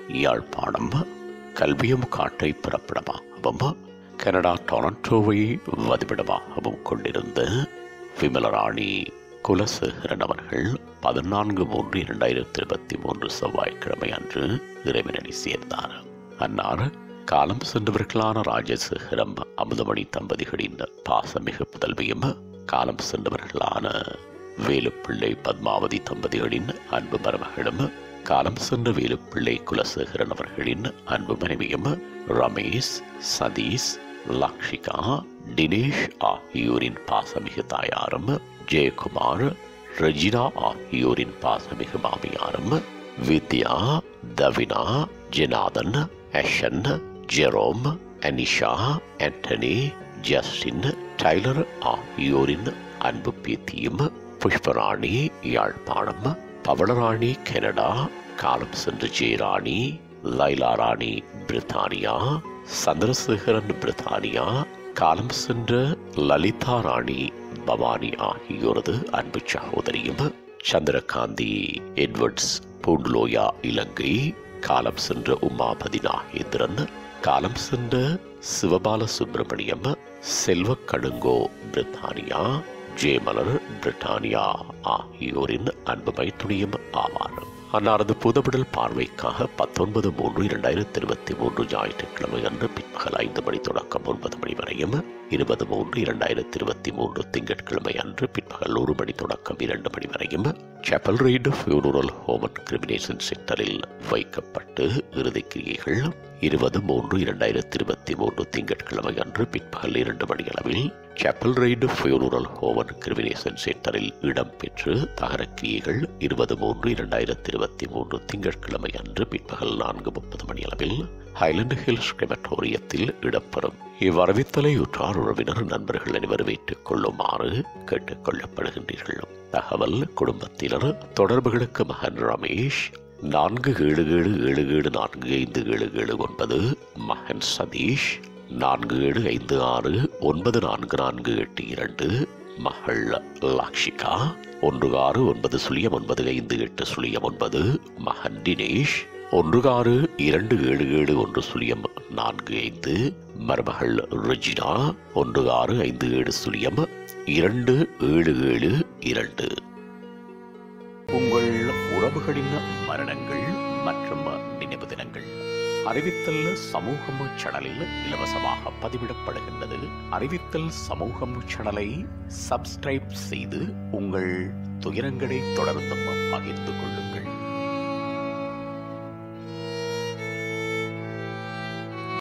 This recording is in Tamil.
யாழ்ப்பாணம் கல்வியும் காற்றை பிறப்பிடமாகவும் கனடா டொரண்டோவை வதிவிடமாகவும் கொண்டிருந்த விமலராணி குலசேகரன் அவர்கள் பதினான்கு மூன்று இரண்டாயிரத்தி இருபத்தி மூன்று செவ்வாய்க்கிழமை அன்று இறைவனடி சேர்ந்தார் அன்னார் காலம் சென்றவர்களான ராஜசேகரம் அமுதமணி தம்பதிகளின் பாசமிகு புதல்வியும் காலம் சென்றவர்களான வேலுப்பிள்ளை பத்மாவதி தம்பதிகளின் அன்பு மருமகளும் காலம் சென்ற வேலுப்பிள்ளை குலசேகரன் அவர்களின் அன்பு மனைவியும் ரமேஷ் சதீஷ் லக்ஷிகா தினேஷ் ஆகியோரின் பாசமிகு தாயாரும் ஜெயக்குமார் ரெஜினா ஆகியோரின் பாசமிகு மாமியாரும் Vidya Davina Jonathan Ashan Jerome Anisha Antony Justin Tyler ஆகியோரின் அன்பு பேத்தியும் புஷ்பராணி யாழ்ப்பாணம் பவளராணி கனடா காலம் சென்ற ஜெயராணி லைலா ராணி பிரித்தானியா சந்திரசேகரன் பிரித்தானியா காலம் சென்ற லலிதா ராணி பவானி ஆகியோரது அன்பு சகோதரியும் சந்திரகாந்தி எட்வர்ட்ஸ் பூண்டுலோயா இலங்கை காலம் சென்ற உமாபதி நாகேந்திரன் காலம் சென்ற சிவபால சுப்பிரமணியம் செல்வ கடுங்கோ பிரித்தானியா ஜேமலர் பிரிட்டானியா ஆகியோரின் அன்பு மைத்துணியும் ஆவார் அன்னாரது புதவிடல் பார்வைக்காக பத்தொன்பது மூன்று இரண்டாயிரத்தி இருபத்தி மூன்று ஞாயிற்றுக்கிழமை அன்று பிற்பகல் ஐந்து மணி தொடக்கம் ஒன்பது மணி வரையும் இருபது மூன்று இரண்டாயிரத்தி இருபத்தி மூன்று திங்கட்கிழமை அன்று பிற்பகல் ஒரு மணி தொடக்கம் இரண்டு மணி வரையும் Chapel Ridge Funeral Home and Cremation சென்டரில் வைக்கப்பட்டு இறுதிக் கிரியைகள் இருபது மூன்று இரண்டாயிரத்தி இருபத்தி மூன்று திங்கட்கிழமை அன்று பிற்பகல் இரண்டு மணி அளவில் Chapel Ridge Funeral Home and Cremation சென்டரில் இடம்பெற்று தகரக்கிரியைகள் இருபது மூன்று இரண்டாயிரத்தி இருபத்தி மூன்று திங்கட்கிழமை அன்று பிற்பகல் நான்கு முப்பது மணி அளவில் ஹைலண்ட் ஹில்ஸ் கிரெமட்டோரியத்தில் இடம்பெறும் இவ்வரவித்தலை உற்றார் உறவினர் நண்பர்கள் அனைவரும் ஏற்றுக் கொள்ளுமாறு கேட்டுக் கொள்ளப்படுகின்றீர்கள் தகவல் குடும்பத்தினர் தொடர்புகளுக்கு மகன் ரமேஷ் நான்கு ஏழு ஏழு ஏழு ஏழு நான்கு ஐந்து ஏழு ஏழு ஒன்பது மகன் சதீஷ் நான்கு ஏழு ஐந்து ஆறு ஒன்பது நான்கு நான்கு எட்டு இரண்டு மகள் லாக்ஷிகா ஒன்று ஆறு ஒன்பது சுழியம் ஒன்பது ஐந்து எட்டு சுழியம் ஒன்பது மகன் தினேஷ் ஒன்று ஆறு இரண்டு ஏழு ஏழு ஒன்று சுழியம் நான்கு ஐந்து மருமகள் ரெஜினா ஒன்று ஆறு ஐந்து ஏழு சுழியம் இரண்டு ஏழு ஏழு இரண்டு உங்கள் உறவுகளின் மரணங்கள் மற்றும் நினைவு தினங்கள் அறிவித்தல் சமூகம் சேனலில் இலவசமாக பதிவிடப்படுகின்றது அறிவித்தல் சமூகம் சேனலை சப்ஸ்கிரைப் செய்து உங்கள் துயரங்களை தொடர்ந்தும் பகிர்ந்து கொள்ளுங்கள்